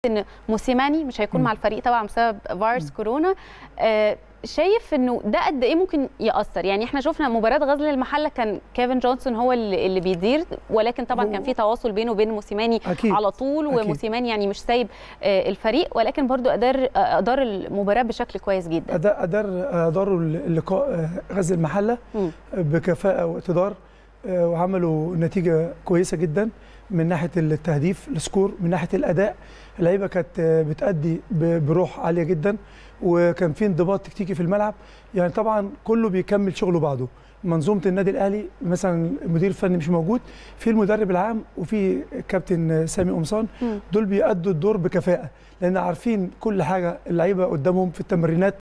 ان موسيماني مش هيكون مم. مع الفريق طبعا بسبب فيروس كورونا آه، شايف انه ده قد ايه ممكن ياثر يعني احنا شفنا مباراه غزل المحله كان كيفن جونسون هو اللي اللي بيدير ولكن طبعا هو- كان في تواصل بينه وبين موسيماني اكيد على طول أكيد. وموسيماني يعني مش سايب آه، الفريق ولكن برضو ادار آه، ادار المباراه بشكل كويس جدا أدار أدار أداروا اللقاء آه، غزل المحله مم. بكفاءه واقتدار آه، وعملوا نتيجه كويسه جدا من ناحيه التهديف السكور من ناحيه الاداء اللعيبه كانت آه، بتأدي ب- بروح عاليه جدا وكان في انضباط تكتيكي في الملعب يعني طبعا كله بيكمل شغله بعضه منظومه النادي الاهلي مثلا المدير الفني مش موجود في المدرب العام وفي كابتن سامي قمصان مم. دول بيأدوا الدور بكفاءه لان عارفين كل حاجه اللعيبه قدامهم في التمرينات